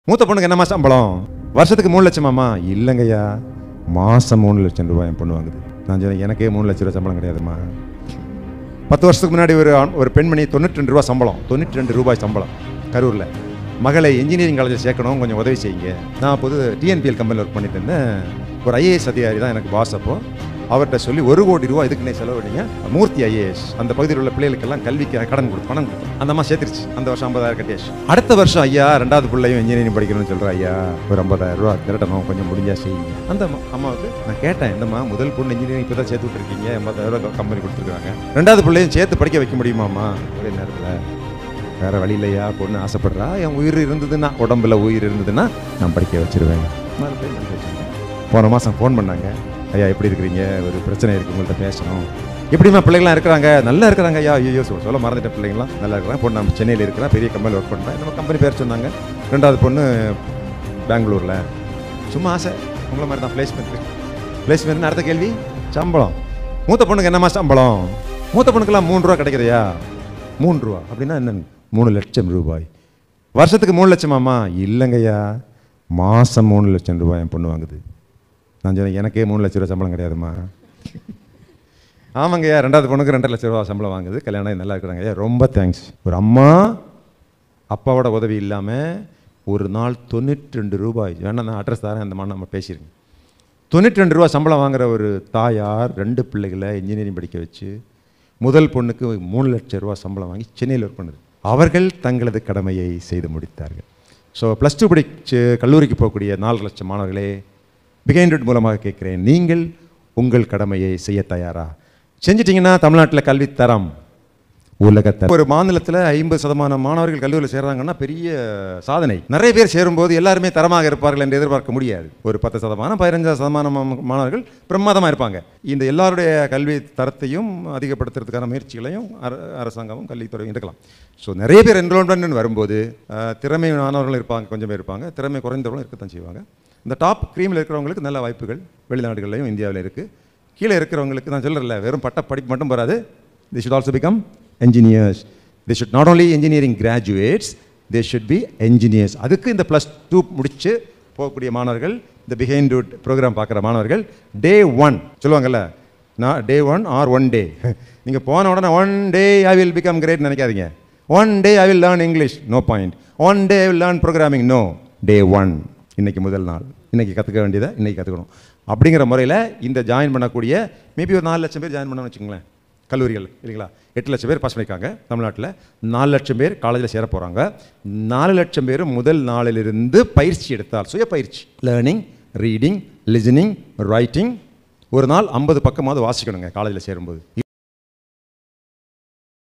மூத்த பொண்ணுக்கு என்னம்மா சம்பளம் வருஷத்துக்கு மூணு லட்சமாம்மா இல்லைங்கய்யா மாதம் மூணு லட்சம் ரூபாய் என் பொண்ணு வாங்குது நான் சொன்னேன் எனக்கே மூணு லட்ச ரூபா சம்பளம் கிடையாதும்மா பத்து வருஷத்துக்கு முன்னாடி ஒரு ஆண்- ஒரு பெண்மணி தொண்ணூற்றி ரெண்டு ரூபா சம்பளம் தொண்ணூற்றி ரெண்டு ரூபாய் சம்பளம் கரூரில் மகளை இன்ஜினியரிங் காலேஜில் சேர்க்கணும் கொஞ்சம் உதவி செய்யுங்க நான் பொது டிஎன்பிஎல் கம்பெனியில் ஒர்க் பண்ணிட்டு இருந்தேன் ஒரு ஐஏஎஸ் அதிகாரி தான் எனக்கு பாஸ் அப்போ அவர்கிட்ட சொல்லி ஒரு கோடி ரூபா இதுக்கு நீ செலவழிங்க மூர்த்தி ஐஏஎஸ் அந்த பகுதியில் உள்ள பிள்ளைகளுக்கெல்லாம் கல்விக்கு கடன் கொடுத்து பணம் கொடுத்தோம் அந்த அம்மா சேர்த்துருச்சு அந்த வருஷம் ஐம்பதாயிரம் கட்டியாச்சு அடுத்த வருஷம் ஐயா ரெண்டாவது பிள்ளையும் இன்ஜினியரிங் படிக்கணும்னு சொல்கிற ஐயா ஒரு ஐம்பதாயிரம் ரூபா திரட்டணும் கொஞ்சம் முடிஞ்சா செய்யுங்க அந்த அம்மா- அம்மாவுக்கு நான் கேட்டேன் இந்தம்மா முதல் பொண்ணு இன்ஜினியரிங் இப்போ தான் சேர்த்து விட்டுருக்கீங்க எண்பதாயிரம் ரூபா கம்பெனி கொடுத்துருக்காங்க ரெண்டாவது பிள்ளையும் சேர்த்து படிக்க வைக்க முடியுமாம்மா ஒரே நேரத்தில் வேற வழி இல்லையா பொண்ணு ஆசைப்படுறா என் உயிர் இருந்ததுன்னா உடம்புல உயிர் இருந்ததுன்னா நான் படிக்க வச்சிருவேன் மறுபடியும் படிக்க வச்சிருவேன். போன மாதம் ஃபோன் பண்ணாங்க ஐயா எப்படி இருக்கிறீங்க ஒரு பிரச்சனை இருக்கு உங்கள்கிட்ட பேசணும் எப்படிம்மா பிள்ளைங்களாம் இருக்கிறாங்க நல்லா இருக்கிறாங்க ஐயா ஐயோ சொல்ல சொல்ல மறந்துட்ட பிள்ளைங்களாம் நல்லா இருக்கிறாங்க பொண்ணு நம்ம சென்னையில் இருக்கிறா பெரிய கம்பெனியில் ஒர்க் பண்ணுறேன் நம்ம கம்பெனி பேர் சொன்னாங்க ரெண்டாவது பொண்ணு பெங்களூரில் சும்மா ஆசை உங்களை மாதிரி தான் பிளேஸ்மெண்ட் பிளேஸ்மெண்ட் அடுத்த கேள்வி சம்பளம் மூத்த பொண்ணுக்கு என்னம்மா சம்பளம் மூத்த பொண்ணுக்கெல்லாம் மூணு ரூபா கிடைக்குதையா மூணு ரூபா அப்படின்னா என்ன மூணு லட்சம் ரூபாய் வருஷத்துக்கு மூணு லட்சமாம்மா இல்லைங்கய்யா மாதம் மூணு லட்சம் ரூபாய் என் பொண்ணு வாங்குது நான் சொன்னேன் எனக்கே மூணு லட்ச ரூபா சம்பளம் கிடையாதும்மா ஆமாங்கய்யா ரெண்டாவது பொண்ணுக்கு ரெண்டரை லட்ச ரூபா சம்பளம் வாங்குது கல்யாணம் ஆகி நல்லா இருக்கிறாங்க ஐயா ரொம்ப தேங்க்ஸ் ஒரு அம்மா அப்பாவோட உதவி இல்லாமல் ஒரு நாள் தொண்ணூற்றி ரெண்டு ரூபாய் வேணா நான் அட்ரஸ் தரேன் அந்த மாதிரி நம்ம பேசியிருக்கேன் தொண்ணூற்றி ரெண்டு ரூபா சம்பளம் வாங்குற ஒரு தாயார் ரெண்டு பிள்ளைகளை இன்ஜினியரிங் படிக்க வச்சு முதல் பொண்ணுக்கு மூணு லட்சம் ரூபா சம்பளம் வாங்கி சென்னையில் ஒர்க் பண்ணுது அவர்கள் தங்களது கடமையை செய்து முடித்தார்கள் ஸோ ப்ளஸ் டூ படிச்சு கல்லூரிக்கு போகக்கூடிய நாலு லட்சம் மாணவர்களே பிகைண்டட் மூலமாக கேட்குறேன் நீங்கள் உங்கள் கடமையை செய்ய தயாரா செஞ்சிட்டிங்கன்னா தமிழ்நாட்டில் கல்வி தரம் உலகத்தரம் ஒரு மாநிலத்தில் ஐம்பது சதமானம் மாணவர்கள் கல்லூரியில் சேர்றாங்கன்னா பெரிய சாதனை நிறைய பேர் சேரும்போது எல்லாருமே தரமாக இருப்பார்கள் என்று எதிர்பார்க்க முடியாது ஒரு பத்து சதமானம் பதினஞ்சு சதமானம் மா- மாணவர்கள் பிரமாதமாக இருப்பாங்க இந்த எல்லாருடைய கல்வி தரத்தையும் அதிகப்படுத்துறதுக்கான முயற்சிகளையும் அர- அரசாங்கமும் கல்வித்துறையும் எடுக்கலாம் ஸோ நிறைய பேர் என்ரோல்மெண்ட் வரும்போது அஹ், திறமை மாணவர்கள் இருப்பாங்க கொஞ்சம் பேர் இருப்பாங்க திறமை குறைந்தவர்களும் இருக்கத்தான் செய்வாங்க இந்த டாப் க்ரீமில் இருக்கிறவங்களுக்கு நல்ல வாய்ப்புகள் வெளிநாடுகள்லையும் இந்தியாவில் இருக்குது கீழே இருக்கிறவங்களுக்கு நான் சொல்கிறேன்ல வெறும் பட்ட படிப்பு மட்டும் வராது they should also become engineers they should not only engineering graduates they should be engineers அதுக்கு இந்த ப்ளஸ் டூ முடிச்சு போகக்கூடிய மாணவர்கள் இந்த பிஹைண்ட் ப்ரோக்ராம் பார்க்குற மாணவர்கள் டே ஒன் சொல்லுவாங்கல்ல நான் day one or one day நீங்கள் போன உடனே one day I will become great நினைக்காதீங்க one day I will learn English no point one day I will learn programming no day one இன்னைக்கு முதல் நாள் இன்னைக்கு கற்றுக்க வேண்டியதை இன்னைக்கு கற்றுக்கணும் அப்படிங்கிற முறையில் இந்த ஜாயின் பண்ணக்கூடிய மேபி ஒரு நாலு லட்சம் பேர் ஜாயின் பண்ணணும்னு வச்சுங்களேன் கல்லூரிகள் இல்லைங்களா எட்டு லட்சம் பேர் பாஸ் பண்ணியிருக்காங்க தமிழ்நாட்டில் நாலு லட்சம் பேர் காலேஜில் சேர போகிறாங்க நாலு லட்சம் பேர் முதல் நாளிலிருந்து பயிற்சி எடுத்தால் சுய பயிற்சி லேர்னிங் ரீடிங் லிசனிங் ரைட்டிங் ஒரு நாள் ஐம்பது பக்கமாவது வாசிக்கணுங்க காலேஜில் சேரும்போது